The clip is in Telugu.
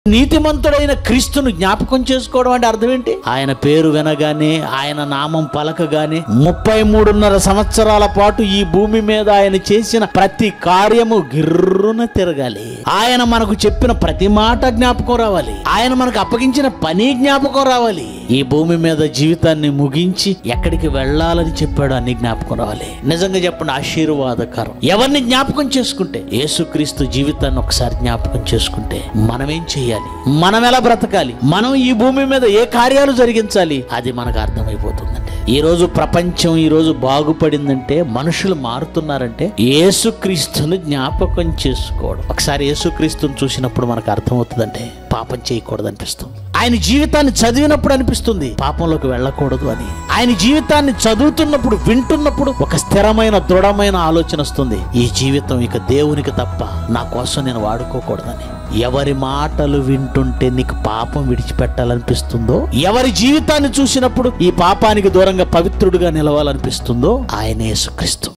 నీతిమంతుడైన క్రీస్తును జ్ఞాపకం చేసుకోవడం అంటే అర్థం ఏంటి ఆయన పేరు వినగానే ఆయన నామం పలకగానే ముప్పై మూడున్నర సంవత్సరాల పాటు ఈ భూమి మీద ఆయన చేసిన ప్రతి కార్యము గిర్రున తిరగాలి ఆయన మనకు చెప్పిన ప్రతి మాట జ్ఞాపకం రావాలి ఆయన మనకు అప్పగించిన పని జ్ఞాపకం రావాలి ఈ భూమి మీద జీవితాన్ని ముగించి ఎక్కడికి వెళ్ళాలని చెప్పాడు అన్ని జ్ఞాపకం రావాలి నిజంగా చెప్పండి ఆశీర్వాదకరం ఎవరిని జ్ఞాపకం చేసుకుంటే యేసుక్రీస్తు జీవితాన్ని ఒకసారి జ్ఞాపకం చేసుకుంటే మనమేం చేయాలి మనం ఎలా బ్రతకాలి మనం ఈ భూమి మీద ఏ కార్యాలు జరిగించాలి అది మనకు అర్థమైపోతుందండి ఈ రోజు ప్రపంచం ఈ రోజు బాగుపడిందంటే మనుషులు మారుతున్నారంటే యేసుక్రీస్తుని జ్ఞాపకం చేసుకోవడం ఒకసారి యేసుక్రీస్తుని చూసినప్పుడు మనకు అర్థమవుతుందంటే పాపం చేయకూడదు అనిపిస్తుంది ఆయన జీవితాన్ని చదివినప్పుడు అనిపిస్తుంది పాపంలోకి వెళ్ళకూడదు అని ఆయన జీవితాన్ని చదువుతున్నప్పుడు వింటున్నప్పుడు ఒక స్థిరమైన దృఢమైన ఆలోచన వస్తుంది ఈ జీవితం ఇక దేవునికి తప్ప నా కోసం నేను వాడుకోకూడదని ఎవరి మాటలు వింటుంటే నీకు పాపం విడిచిపెట్టాలనిపిస్తుందో ఎవరి జీవితాన్ని చూసినప్పుడు ఈ పాపానికి దూరంగా పవిత్రుడిగా నిలవాలనిపిస్తుందో ఆయనే యేసుక్రీస్తు